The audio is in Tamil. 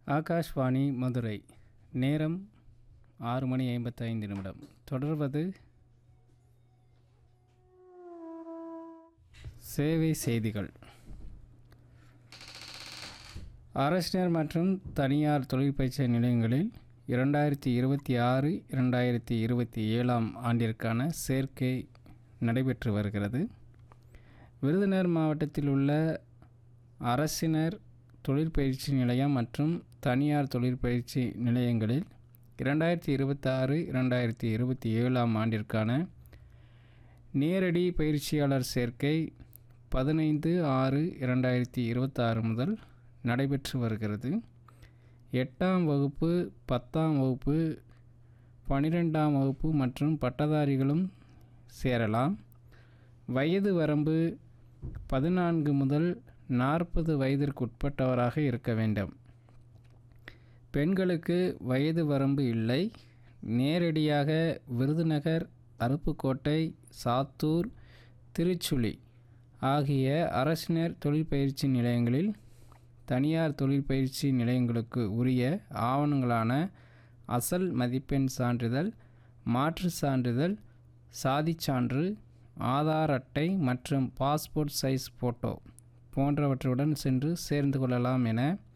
ஆகாஷ்வாணி மதுரை நேரம் ஆறு மணி ஐம்பத்தைந்து நிமிடம் தொடர்வது சேவை செய்திகள் அரசினர் மற்றும் தனியார் தொழிற்பயிற்சி நிலையங்களில் இரண்டாயிரத்தி இருபத்தி ஆறு இரண்டாயிரத்தி இருபத்தி ஏழாம் ஆண்டிற்கான சேர்க்கை நடைபெற்று வருகிறது விருதுநகர் மாவட்டத்தில் உள்ள அரசினர் தொழிற்பயிற்சி நிலையம் மற்றும் தனியார் தொழிற்பயிற்சி நிலையங்களில் இரண்டாயிரத்தி இருபத்தாறு இரண்டாயிரத்தி இருபத்தி ஏழாம் ஆண்டிற்கான நேரடி பயிற்சியாளர் சேர்க்கை பதினைந்து ஆறு இரண்டாயிரத்தி இருபத்தாறு முதல் நடைபெற்று வருகிறது எட்டாம் வகுப்பு பத்தாம் வகுப்பு பன்னிரெண்டாம் வகுப்பு மற்றும் பட்டதாரிகளும் சேரலாம் வயது வரம்பு பதினான்கு முதல் நாற்பது வயதிற்குட்பட்டவராக இருக்க வேண்டும் பெண்களுக்கு வயது வரம்பு இல்லை நேரடியாக விருதுநகர் அருப்புக்கோட்டை சாத்தூர் திருச்சுழி ஆகிய அரசினர் தொழிற்பயிற்சி நிலையங்களில் தனியார் தொழிற்பயிற்சி நிலையங்களுக்கு உரிய ஆவணங்களான அசல் மதிப்பெண் சான்றிதழ் மாற்று சான்றிதழ் சாதிச் சான்று ஆதார் அட்டை மற்றும் பாஸ்போர்ட் சைஸ் ஃபோட்டோ போன்றவற்றுடன் சென்று சேர்ந்து கொள்ளலாம் என